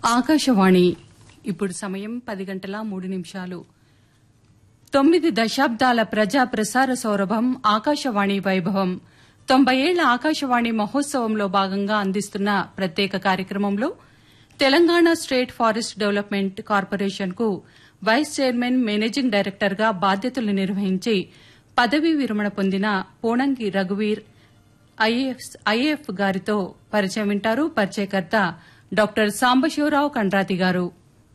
ఆకాశవాణి ఇప్పుడు సమయం పది గంటల మూడు నిమిషాలు తొమ్మిది దశాబ్దాల ప్రజా ప్రసార సౌరభం ఆకాశవాణి వైభవం తొంభై ఏళ్ల ఆకాశవాణి మహోత్సవంలో భాగంగా అందిస్తున్న ప్రత్యేక కార్యక్రమంలో Telangana state forest development corporation కు వైస్ చైర్మన్ మేనేజింగ్ డైరెక్టర్ గా బాధ్యతలు నిర్వహించి పదవీ విరమణ పొందిన పోనంగి రఘువీర్ ఐఏఎఫ్ గారితో పరిచయం వింటారు పరిచయకర్త డాక్టర్ సాంబశివరావు కండ్రాతి గారు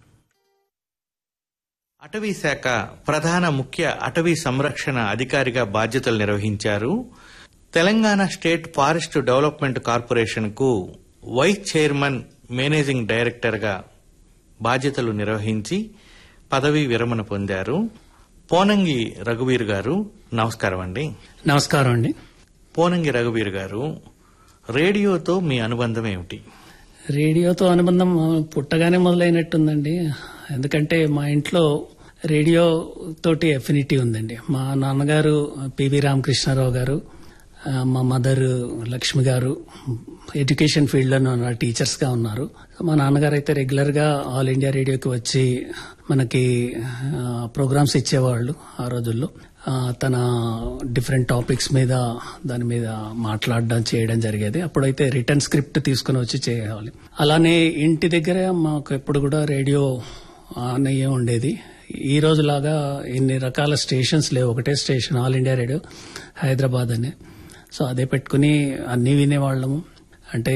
అటవీ శాఖ ప్రధాన ముఖ్య అటవీ సంరక్షణ అధికారిగా బాధ్యతలు నిర్వహించారు Telangana state forest development corporation కు వైస్ చైర్మన్ మేనేజింగ్ డైరెక్టర్ గా బాధ్యతలు నిర్వహించి పదవీ విరమణ పొందారు పోనంగి రఘువీర్ గారు నమస్కారం అండి నమస్కారం అండి పోనంగి రఘువీర్ గారు రేడియోతో మీ అనుబంధం ఏమిటి రేడియోతో అనుబంధం పుట్టగానే మొదలైనట్టుందండి ఎందుకంటే మా ఇంట్లో రేడియో తోటి ఎఫినిటీ ఉందండి మా నాన్నగారు పివి రామకృష్ణారావు గారు ఆ, మా మదర్ లక్ష్మి గారు ఎడ్యుకేషన్ ఫీల్డ్ లో నా టీచర్స్ గా ఉన్నారు మా నాన్నగారు అయితే రెగ్యులర్ గా ఆల్ ఇండియా రేడియోకి వచ్చి మనకి ప్రోగ్రామ్స్ ఇచ్చేవాళ్ళు ఆ రోజుల్లో ఆ, తన డిఫరెంట్ టాపిక్స్ మీద దాని మీద మాట్లాడడం చేయడం జరిగేది అప్పుడైతే రిటర్న్ స్క్రిప్ట్ తీసుకుని వచ్చి చేయాలి అలానే ఇంటి దగ్గర మాకు ఎప్పుడు కూడా రేడియో అన్నయ్య ఉండేది ఈ రోజులాగా ఇన్ని రకాల స్టేషన్స్ లేవు ఒకటే station all India radio Hyderabad అని సో అదే పెట్టుకుని అన్నీ వినేవాళ్ళము అంటే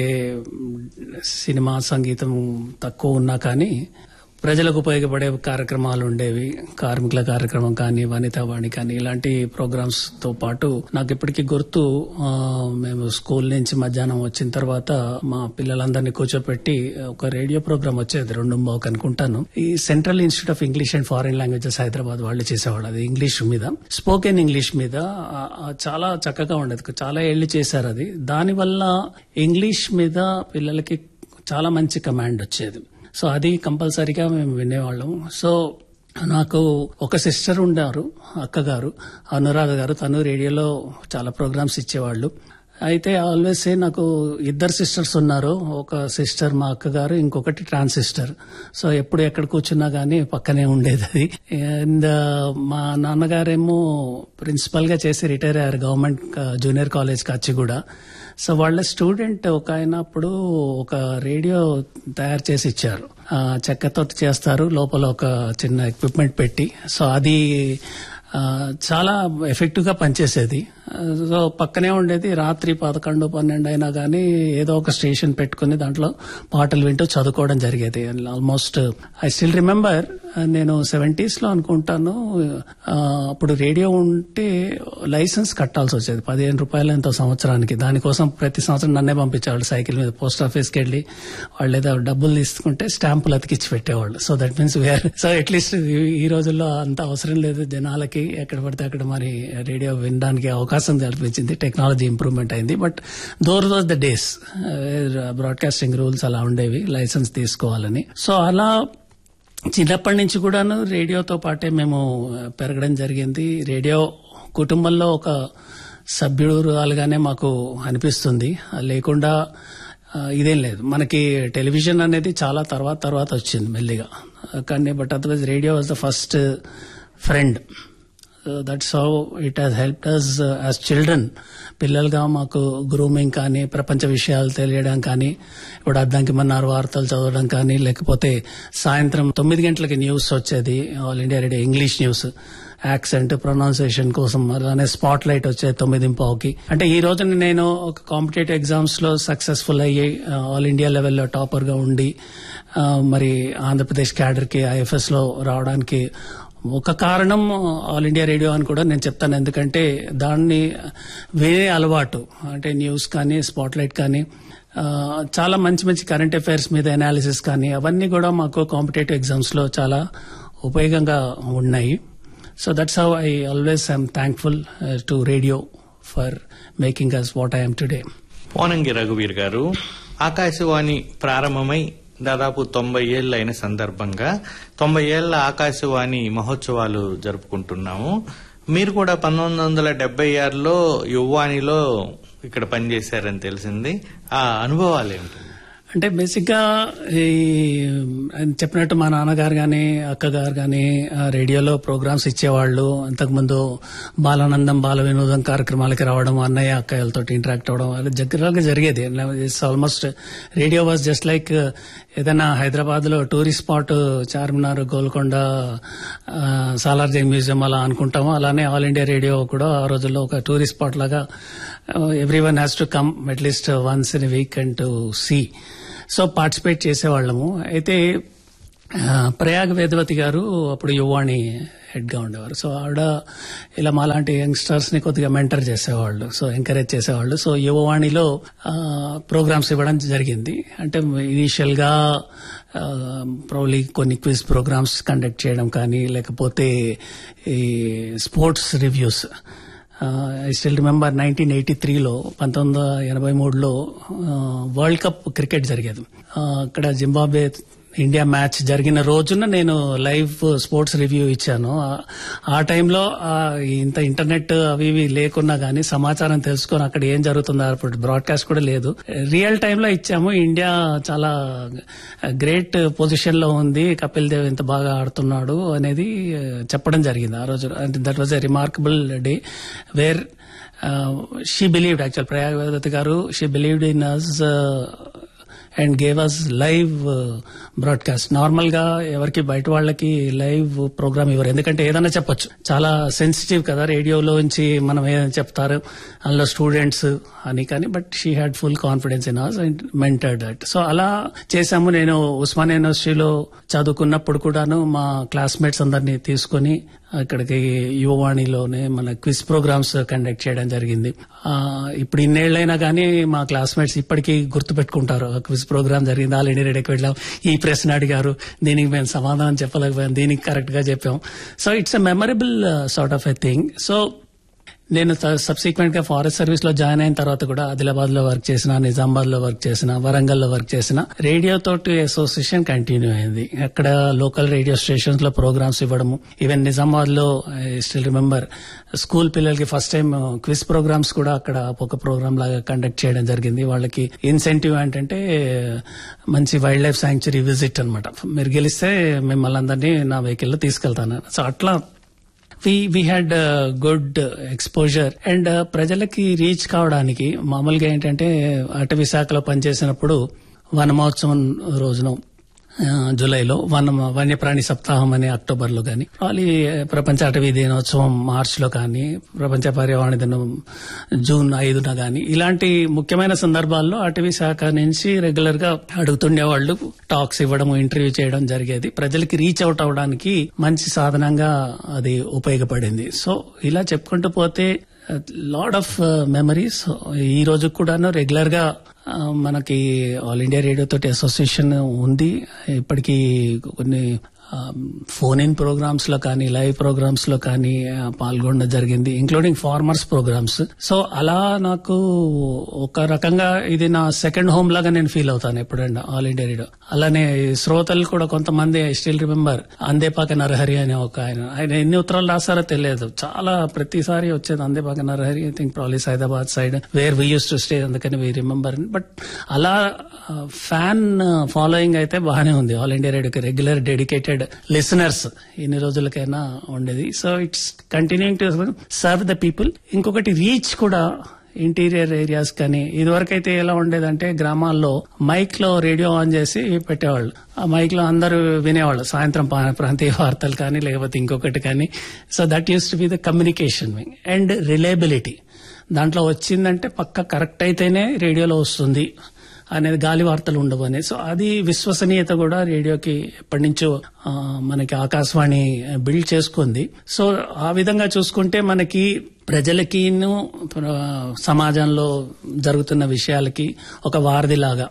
సినిమా సంగీతం తక్కువ ఉన్నా కానీ ప్రజలకు ఉపయోగపడే కార్యక్రమాలు ఉండేవి కార్మికుల కార్యక్రమం కానీ వనితావాణి కానీ ఇలాంటి ప్రోగ్రామ్స్ తో పాటు నాకు ఇప్పటికీ గుర్తు ఆ, మేము స్కూల్ నుంచి మధ్యాహ్నం వచ్చిన తర్వాత మా పిల్లలందరినీ కూర్చోపెట్టి ఒక రేడియో ప్రోగ్రామ్ వచ్చేది రెండు బాక్ అనుకుంటాను ఈ central institute of English and foreign languages Hyderabad వాళ్ళు చేసేవాళ్ళు అది ఇంగ్లీష్ మీద స్పోకెన్ ఇంగ్లీష్ మీద ఆ, ఆ, చాలా చక్కగా ఉండేది చాలా ఏళ్లు చేశారు అది దానివల్ల ఇంగ్లీష్ మీద పిల్లలకి చాలా మంచి కమాండ్ వచ్చేది సో అది కంపల్సరీగా మేము వినేవాళ్ళం సో నాకు ఒక సిస్టర్ ఉండారు అక్కగారు అనురాధ గారు తను రేడియోలో చాలా ప్రోగ్రామ్స్ ఇచ్చేవాళ్ళు అయితే ఆల్వేస్ సే నాకు ఇద్దరు సిస్టర్స్ ఉన్నారు ఒక సిస్టర్ మా అక్కగారు ఇంకొకటి ట్రాన్సిస్టర్ సో ఎప్పుడు ఎక్కడ కూర్చున్నా గానీ పక్కనే ఉండేది అది అండ్ మా నాన్నగారేమో ప్రిన్సిపల్ గా చేసి రిటైర్ అయ్యారు government junior college Kachiguda so వాళ్ళ స్టూడెంట్ ఒక ఆయన అప్పుడు ఒక రేడియో తయారు చేసి ఇచ్చారు ఆ, చెక్కతో చేస్తారు లోపల ఒక చిన్న ఎక్విప్మెంట్ పెట్టి సో అది ఆ, చాలా ఎఫెక్టివ్ గా పనిచేసేది ఆ, సో పక్కనే ఉండేది రాత్రి పదకొండు పన్నెండు అయినా కానీ ఏదో ఒక స్టేషన్ పెట్టుకుని దాంట్లో పాటలు వింటూ చదువుకోవడం జరిగేది ఆల్మోస్ట్ ఐ స్టిల్ రిమెంబర్ నేను సెవెంటీస్ లో అనుకుంటాను ఆ, అప్పుడు రేడియో ఉంటే లైసెన్స్ కట్టాల్సి వచ్చేది పదిహేను రూపాయలు ఎంతో సంవత్సరానికి దానికోసం ప్రతి సంవత్సరం నన్నే పంపించేవాళ్ళు సైకిల్ మీద పోస్ట్ ఆఫీస్కి వెళ్ళి వాళ్ళు ఏదో డబ్బులు తీసుకుంటే స్టాంపులు అతికిచ్చి పెట్టేవాళ్ళు so that means we are so at least ఈ రోజుల్లో అంత అవసరం లేదు జనాలకి ఎక్కడ పడితే అక్కడ మరి రేడియో వినడానికి అవకాశం కల్పించింది టెక్నాలజీ ఇంప్రూవ్మెంట్ అయింది but those was the days broadcasting rules అలా ఉండేవి లైసెన్స్ తీసుకోవాలని సో అలా చిన్నప్పటి నుంచి కూడాను రేడియోతో పాటే మేము పెరగడం జరిగింది రేడియో కుటుంబంలో ఒక సభ్యురాలుగానే మాకు అనిపిస్తుంది లేకుండా ఆ, ఇదేం లేదు మనకి టెలివిజన్ అనేది చాలా తర్వాత తర్వాత వచ్చింది మెల్లిగా కానీ but otherwise radio was the first friend that's how it has help us as children పిల్లలుగా మాకు గ్రూమింగ్ కానీ ప్రపంచ విషయాలు తెలియడం కానీ ఇప్పుడు అద్దంకి మన్నారు వార్తలు చదవడం కానీ లేకపోతే సాయంత్రం తొమ్మిది గంటలకి న్యూస్ వచ్చేది all India radio English news accent pronunciation కోసం అలానే స్పాట్ లైట్ వచ్చేది తొమ్మిది పావుకి అంటే ఈ రోజున నేను ఒక కాంపిటేటివ్ ఎగ్జామ్స్ లో సక్సెస్ఫుల్ అయ్యి ఆల్ ఇండియా లెవెల్లో టాపర్ గా ఉండి ఆ, మరి ఆంధ్రప్రదేశ్ క్యాడర్ కి ఐఎఫ్ఎస్ లో రావడానికి ఒక కారణం ఆల్ ఇండియా రేడియో అని కూడా నేను చెప్తాను ఎందుకంటే దాన్ని వేరే అలవాటు అంటే న్యూస్ కానీ స్పాట్ లైట్ కానీ ఆ, చాలా మంచి మంచి కరెంట్ అఫైర్స్ మీద అనాలిసిస్ కానీ అవన్నీ కూడా మాకు కాంపిటేటివ్ ఎగ్జామ్స్ లో చాలా ఉపయోగంగా ఉన్నాయి so that's how I always I'm thankful to radio for making us what I'm today Ponangi రఘువీర్ గారు ఆకాశవాణి ప్రారంభమై దాదాపు తొంభై ఏళ్ళు అయిన సందర్భంగా తొంభై ఏళ్ల ఆకాశవాణి మహోత్సవాలు జరుపుకుంటున్నాము మీరు కూడా పంతొమ్మిది వందల డెబ్బై ఆరులో యువ్వాణిలో ఇక్కడ పనిచేశారని తెలిసింది ఆ అనుభవాలు ఏమిటి అంటే బేసిక్ గా ఈ ఆయన చెప్పినట్టు మా నాన్నగారు గాని అక్కగారు గాని ఆ, రేడియోలో ప్రోగ్రామ్స్ ఇచ్చేవాళ్ళు అంతకుముందు బాలానందం బాల వినోదం కార్యక్రమాలకి రావడం అన్నయ్య అక్కయ్యలతో ఇంటరాక్ట్ అవ్వడం అది దగ్గరగా జరిగేది it's almost radio was just like ఏదైనా హైదరాబాద్ లో టూరిస్ట్ స్పాట్ చార్మినార్ గోల్కొండ ఆ, సాలార్జంగ్ మ్యూజియం అలా అనుకుంటాము అలానే ఆల్ ఇండియా రేడియో కూడా ఆ రోజుల్లో ఒక టూరిస్ట్ స్పాట్ లాగా everyone has to come at least once in week and to see so participate చేసేవాళ్ళము అయితే ఆ, ప్రయాగ్ వేదవతి గారు అప్పుడు యువాణి హెడ్ గా ఉండేవారు సో ఆవిడ ఇలా మాలాంటి యంగ్స్టర్స్ ని కొద్దిగా మెంటర్ చేసేవాళ్ళు సో ఎంకరేజ్ చేసేవాళ్ళు సో యువవాణిలో ప్రోగ్రామ్స్ ఇవ్వడం జరిగింది అంటే ఇనీషియల్ గా ప్రాబ్లీ కొన్ని క్విజ్ ప్రోగ్రామ్స్ కండక్ట్ చేయడం కానీ లేకపోతే ఈ sports reviews I still remember nineteen eighty త్రీలో పంతొమ్మిది వందల ఎనభై మూడులో వరల్డ్ కప్ క్రికెట్ జరిగేది ఆ, అక్కడ జింబాబ్వే ఇండియా మ్యాచ్ జరిగిన రోజున నేను లైవ్ స్పోర్ట్స్ రివ్యూ ఇచ్చాను ఆ- ఆ టైంలో ఆ, ఇంత ఇంటర్నెట్ అవి ఇవి లేకున్నా గానీ సమాచారం తెలుసుకొని అక్కడ ఏం జరుగుతుందో అప్పుడు బ్రాడ్కాస్ట్ కూడా లేదు రియల్ టైంలో ఇచ్చాము ఇండియా చాలా గ్రేట్ పొజిషన్ లో ఉంది కపిల్ దేవ్ ఇంత బాగా ఆడుతున్నాడు అనేది ఆ, చెప్పడం జరిగింది ఆ రోజు that was a remarkable day where she believed actual Prayag Vedat garu she believed in us and gave us live broadcast normal గా ఎవరికి బయట వాళ్ళకి లైవ్ ప్రోగ్రామ్ ఇవ్వరు ఎందుకంటే ఏదైనా చెప్పొచ్చు చాలా సెన్సిటివ్ కదా రేడియోలోంచి మనం ఏదైనా చెప్తారు అందులో స్టూడెంట్స్ అని కానీ but she had full confidence in us and mentored that so అలా చేశాము నేను ఉస్మానియా యూనివర్సిటీలో చదువుకున్నప్పుడు కూడాను మా క్లాస్మేట్స్ అందరినీ తీసుకొని అక్కడికి యువవాణిలోనే మన క్విజ్ ప్రోగ్రామ్స్ కండక్ట్ చేయడం జరిగింది ఆ, ఇప్పుడు ఇన్నేళ్లైనా కానీ మా క్లాస్మేట్స్ ఇప్పటికీ గుర్తు పెట్టుకుంటారు ఆ క్విజ్ ప్రోగ్రామ్ జరిగింది ఆల్ ఇండియా రేడియోకి వెళ్ళాం ఈ ప్రశ్న అడిగారు దీనికి మేము సమాధానం చెప్పలేకపోయాం దీనికి కరెక్ట్ గా చెప్పాం so it's a memorable sort of a thing so నేను సబ్సిక్వెంట్ గా ఫారెస్ట్ సర్వీస్ లో జాయిన్ అయిన తర్వాత కూడా ఆదిలాబాద్ లో వర్క్ చేసిన నిజామాబాద్ లో వర్క్ చేసిన వరంగల్ లో వర్క్ చేసిన రేడియో తోటి అసోసియేషన్ కంటిన్యూ అయింది అక్కడ లోకల్ రేడియో స్టేషన్స్ లో ప్రోగ్రామ్స్ ఇవ్వడము ఈవెన్ నిజామాబాద్ లో స్టిల్ రిమెంబర్ స్కూల్ పిల్లలకి ఫస్ట్ టైం క్విజ్ ప్రోగ్రామ్స్ కూడా అక్కడ ఒక ప్రోగ్రామ్ లాగా కండక్ట్ చేయడం జరిగింది వాళ్ళకి ఇన్సెంటివ్ ఏంటంటే మంచి వైల్డ్ లైఫ్ శాంక్చురీ విజిట్ అన్నమాట మీరు గెలిస్తే మిమ్మల్ని అందరినీ నా వెహికల్ లో తీసుకెళ్తాను సో అట్లా we we had good exposure and ప్రజలకి రీచ్ కావడానికి మామూలుగా ఏంటంటే అటవీ శాఖలో పనిచేసినప్పుడు వనమహోత్సవం రోజున ఆ, జూలైలో వన వన్యప్రాణి సప్తాహం అని అక్టోబర్ లో గానివాలి ప్రపంచ అటవీ దినోత్సవం మార్చ్ లో కానీ ప్రపంచ పర్యావరణ దినం జూన్ ఐదున గాని ఇలాంటి ముఖ్యమైన సందర్భాల్లో అటవీ శాఖ నుంచి రెగ్యులర్ గా అడుగుతుండేవాళ్ళు టాక్స్ ఇవ్వడం ఇంటర్వ్యూ చేయడం జరిగేది ప్రజలకి రీచ్ అవుట్ అవడానికి మంచి సాధనంగా అది ఉపయోగపడింది సో ఇలా చెప్పుకుంటూ పోతే లాడ్ ఆఫ్ మెమరీస్ ఈ రోజు కూడాను రెగ్యులర్ గా ఆ, మనకి ఆల్ ఇండియా రేడియో తోటి అసోసియేషన్ ఉంది ఇప్పటికీ కొన్ని ఫోన్ ఇన్ ప్రోగ్రామ్స్ లో కానీ లైవ్ ప్రోగ్రామ్స్ లో కానీ ఆ, పాల్గొనడం జరిగింది ఇంక్లూడింగ్ ఫార్మర్స్ ప్రోగ్రామ్స్ సో అలా నాకు ఒక రకంగా ఇది నా సెకండ్ హోమ్ లాగా నేను ఫీల్ అవుతాను ఎప్పుడైనా ఆల్ ఇండియా రేడియో అలానే శ్రోతలు కూడా కొంతమంది I still remember Andepaka Narahari అనే ఒక ఆయన ఆయన ఎన్ని ఉత్తరాలు రాసారో తెలియదు చాలా ప్రతిసారి వచ్చేది Andepaka Narahari I think probably Hyderabad side where we used to stay అందుకని వీ రిమెంబర్ బట్ అలా ఫ్యాన్ ఫాలోయింగ్ అయితే బాగానే ఉంది ఆల్ ఇండియా రేడియోకి రెగ్యులర్ డెడికేటెడ్ లిసనర్స్ ఎన్ని రోజులకైనా ఉండేది so it's continuing to serve the people ఇంకొకటి రీచ్ కూడా ఇంటీరియర్ ఏరియాస్ కానీ ఇదివరకైతే ఎలా ఉండేదంటే గ్రామాల్లో మైక్ లో రేడియో ఆన్ చేసి పెట్టేవాళ్ళు ఆ మైక్ లో అందరూ వినేవాళ్ళు సాయంత్రం పా- ప్రాంతీయ వార్తలు కానీ లేకపోతే ఇంకొకటి కానీ so that used to be the communication wing and reliability దాంట్లో వచ్చిందంటే పక్క కరెక్ట్ అయితేనే రేడియోలో వస్తుంది అనేది గాలి వార్తలు ఉండవు అనేది సో అది విశ్వసనీయత కూడా రేడియోకి ఎప్పటి నుంచో ఆ, మనకి ఆకాశవాణి బిల్డ్ చేసుకుంది సో ఆ విధంగా చూసుకుంటే మనకి ప్రజలకిను ఆ, సమాజంలో జరుగుతున్న విషయాలకి ఒక వారధిలాగా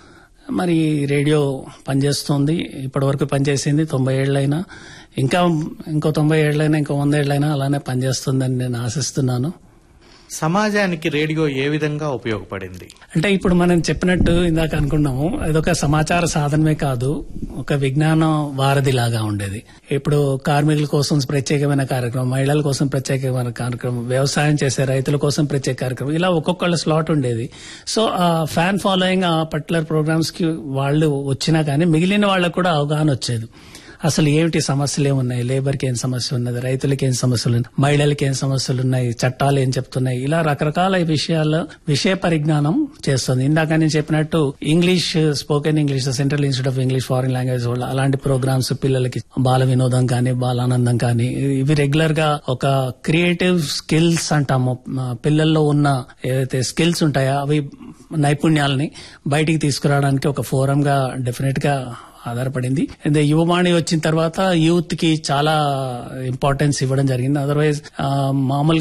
మరి రేడియో పనిచేస్తుంది ఇప్పటి వరకు పనిచేసింది తొంభై ఏళ్ళైనా ఇంకా ఇంకో తొంభై ఏళ్ళైనా ఇంకో వంద ఏళ్ళైనా అలానే పనిచేస్తుందని నేను ఆశిస్తున్నాను సమాజానికి రేడియో ఏ విధంగా ఉపయోగపడింది అంటే ఇప్పుడు మనం చెప్పినట్టు ఇందాక అనుకున్నాము అదొక సమాచార సాధనమే కాదు ఒక విజ్ఞాన వారధి లాగా ఉండేది ఇప్పుడు కార్మికుల కోసం ప్రత్యేకమైన కార్యక్రమం మహిళల కోసం ప్రత్యేకమైన కార్యక్రమం వ్యవసాయం చేసే రైతుల కోసం ప్రత్యేక కార్యక్రమం ఇలా ఒక్కొక్కళ్ళ స్లాట్ ఉండేది సో ఆ ఫ్యాన్ ఫాలోయింగ్ ఆ పర్టికులర్ ప్రోగ్రామ్స్ కి వాళ్ళు వచ్చినా కానీ మిగిలిన వాళ్ళకు కూడా అవగాహన వచ్చేది అసలు ఏమిటి సమస్యలు ఏమున్నాయి లేబర్కి ఏం సమస్య ఉన్నది రైతులకి ఏం సమస్యలు ఉన్నాయి మహిళలకి ఏం సమస్యలు ఉన్నాయి చట్టాలు ఏం చెప్తున్నాయి ఇలా రకరకాల విషయాల్లో విషయ పరిజ్ఞానం చేస్తుంది ఇందాక నేను చెప్పినట్టు English spoken English central institute of English foreign language వాళ్ళు అలాంటి ప్రోగ్రామ్స్ పిల్లలకి బాల వినోదం కానీ బాలానందం కానీ ఇవి రెగ్యులర్ గా ఒక క్రియేటివ్ స్కిల్స్ అంటాము ఆ, పిల్లల్లో ఉన్న ఏదైతే స్కిల్స్ ఉంటాయో అవి నైపుణ్యాలని బయటికి తీసుకురావడానికి ఒక ఫోరం గా డెఫినెట్ గా ఆధారపడింది అండ్ యువవాణి వచ్చిన తర్వాత యూత్ కి చాలా ఇంపార్టెన్స్ ఇవ్వడం జరిగింది అదర్వైజ్ మామూలుగా